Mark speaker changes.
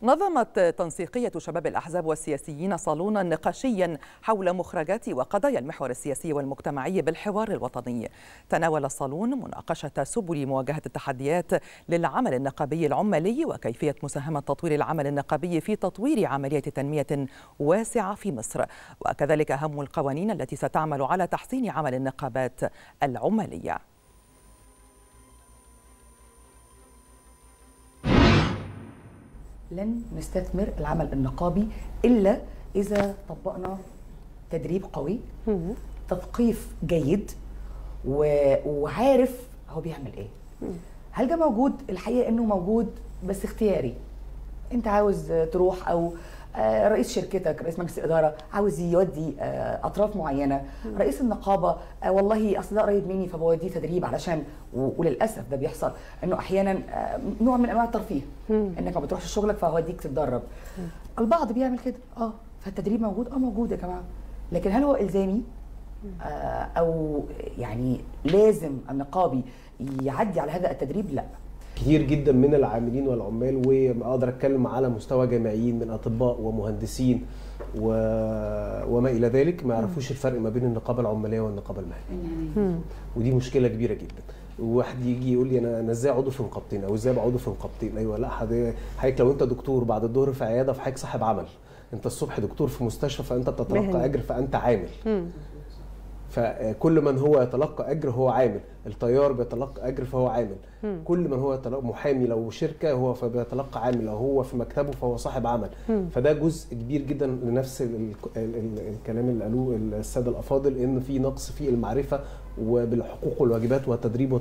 Speaker 1: نظمت تنسيقية شباب الأحزاب والسياسيين صالونا نقاشيا حول مخرجات وقضايا المحور السياسي والمجتمعي بالحوار الوطني تناول الصالون مناقشة سبل مواجهة التحديات للعمل النقابي العمالي وكيفية مساهمة تطوير العمل النقابي في تطوير عملية تنمية واسعة في مصر وكذلك أهم القوانين التي ستعمل على تحسين عمل النقابات العمالية
Speaker 2: لن نستثمر العمل النقابي الا اذا طبقنا تدريب قوي تثقيف جيد و- وعارف هو بيعمل ايه هل ده موجود الحقيقه انه موجود بس اختياري انت عاوز تروح او آه، رئيس شركتك رئيس مجلس الاداره عاوز يودي آه، اطراف معينه رئيس النقابه آه، والله اصل ده قريب مني فبوديه تدريب علشان و- وللاسف ده بيحصل انه احيانا آه، نوع من انواع الترفيه انك ما بتروحش شغلك فهوديك تتدرب البعض بيعمل كده اه فالتدريب موجود اه موجود يا جماعه لكن هل هو الزامي آه، او يعني لازم النقابي يعدي على هذا التدريب لا
Speaker 3: كتير جدا من العاملين والعمال واقدر اتكلم على مستوى جامعيين من اطباء ومهندسين و... وما الى ذلك ما يعرفوش الفرق ما بين النقابه العماليه والنقابه المهنيه ودي مشكله كبيره جدا وواحد يجي يقول لي انا انا ازاي عضو في نقابتين او ازاي ابقى عضو في نقابتين ايوه لا حضرتك حضرتك لو انت دكتور بعد الظهر في عياده فحضرتك صاحب عمل انت الصبح دكتور في مستشفى فانت
Speaker 4: مهني.
Speaker 3: بتتلقى اجر فانت عامل فكل من هو يتلقى اجر هو عامل الطيار بيتلقى اجر فهو عامل كل من هو يتلقى محامي لو شركه هو فبيتلقى عامل لو هو في مكتبه فهو صاحب عمل فده جزء كبير جدا لنفس ال ال ال الكلام اللي قالوه الساده الافاضل ان في نقص في المعرفه وبالحقوق والواجبات والتدريب